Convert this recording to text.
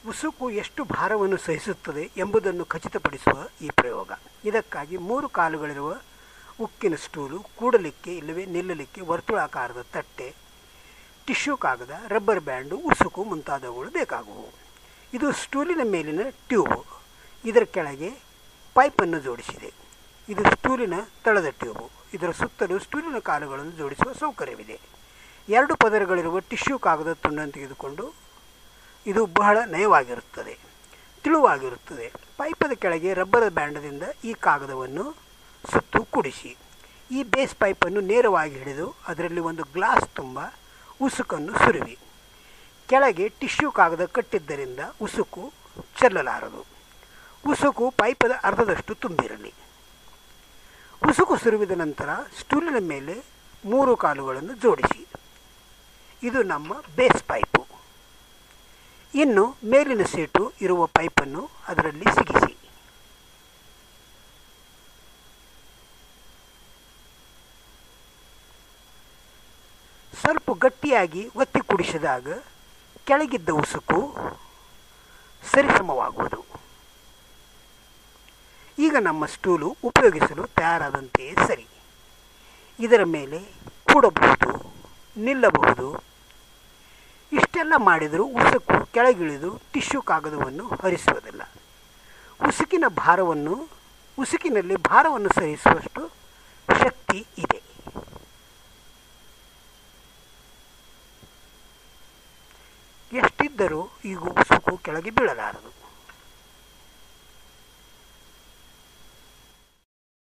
ಉಸುಕು ಎಷ್ಟು ಭಾರವನ್ನು ಸಹಿಸುತ್ತದೆ ಎಂಬುದನ್ನು ಖಚಿತಪಡಿಸುವ ಈ ಪ್ರಯೋಗ ಇದಕ್ಕಾಗಿ ಮೂರು ಕಾಲುಗಳಿರುವ ಉಕ್ಕಿನ ಸ್ಟೂಲು ಕೂಡಲಿಕ್ಕೆ ಇಲ್ಲವೇ ನಿಲ್ಲಲಿಕ್ಕೆ ವರ್ತುಳಾಕಾರದ ತಟ್ಟೆ ಟಿಶ್ಯೂ ಕಾಗದ ರಬ್ಬರ್ ಬ್ಯಾಂಡು ಉಸುಕು ಮುಂತಾದವುಗಳು ಬೇಕಾಗುವು ಇದು ಸ್ಟೂಲಿನ ಮೇಲಿನ ಟ್ಯೂಬ್ ಇದರ ಕೆಳಗೆ ಪೈಪನ್ನು ಜೋಡಿಸಿದೆ ಇದು ಸ್ಟೂಲಿನ ತಳದ ಟ್ಯೂಬು ಇದರ ಸುತ್ತಲೂ ಸ್ಟೂಲಿನ ಕಾಲುಗಳನ್ನು ಜೋಡಿಸುವ ಸೌಕರ್ಯವಿದೆ ಎರಡು ಪದರಗಳಿರುವ ಟಿಶ್ಯೂ ಕಾಗದ ತುಂಡನ್ನು ತೆಗೆದುಕೊಂಡು ಇದು ಬಹಳ ನಯವಾಗಿರುತ್ತದೆ ತಿಳುವಾಗಿರುತ್ತದೆ ಪೈಪದ ಕೆಳಗೆ ರಬ್ಬರ್ ಬ್ಯಾಂಡದಿಂದ ಈ ಕಾಗದವನ್ನು ಸುತ್ತು ಕುಡಿಸಿ ಈ ಬೇಸ್ ಪೈಪನ್ನು ನೇರವಾಗಿ ಹಿಡಿದು ಅದರಲ್ಲಿ ಒಂದು ಗ್ಲಾಸ್ ತುಂಬ ಉಸುಕನ್ನು ಸುರುವಿ ಕೆಳಗೆ ಟಿಶ್ಯೂ ಕಾಗದ ಕಟ್ಟಿದ್ದರಿಂದ ಉಸುಕು ಚೆಲ್ಲಲಾರದು ಉಸುಕು ಪೈಪದ ಅರ್ಧದಷ್ಟು ತುಂಬಿರಲಿ ಉಸುಕು ಸುರುವಿದ ನಂತರ ಸ್ಟೂಲಿನ ಮೇಲೆ ಮೂರು ಕಾಲುಗಳನ್ನು ಜೋಡಿಸಿ ಇದು ನಮ್ಮ ಬೇಸ್ ಪೈಪು ಇನ್ನು ಮೇಲಿನ ಸೀಟು ಇರುವ ಪೈಪನ್ನು ಅದರಲ್ಲಿ ಸಿಗಿಸಿ ಸ್ವಲ್ಪ ಗಟ್ಟಿಯಾಗಿ ಒತ್ತಿ ಕುಡಿಸಿದಾಗ ಕೆಳಗಿದ್ದ ಉಸುಕು ಸರಿಸಮವಾಗುವುದು ಈಗ ನಮ್ಮ ಸ್ಟೂಲು ಉಪಯೋಗಿಸಲು ತಯಾರಾದಂತೆಯೇ ಸರಿ ಇದರ ಮೇಲೆ ಕೂಡಬಹುದು ನಿಲ್ಲಬಹುದು ಇಷ್ಟೆಲ್ಲ ಮಾಡಿದರೂ ಉಸುಕು ಕೆಳಗಿಳಿದು ಟಿಶ್ಯೂ ಕಾಗದವನ್ನು ಹರಿಸುವುದಿಲ್ಲ ಉಸುಕಿನ ಭಾರವನ್ನು ಉಸುಕಿನಲ್ಲಿ ಭಾರವನ್ನು ಸಹಿಸುವಷ್ಟು ಶಕ್ತಿ ಇದೆ ಎಷ್ಟಿದ್ದರೂ ಈಗ ಉಸುಕು ಕೆಳಗೆ ಬೀಳಲಾರದು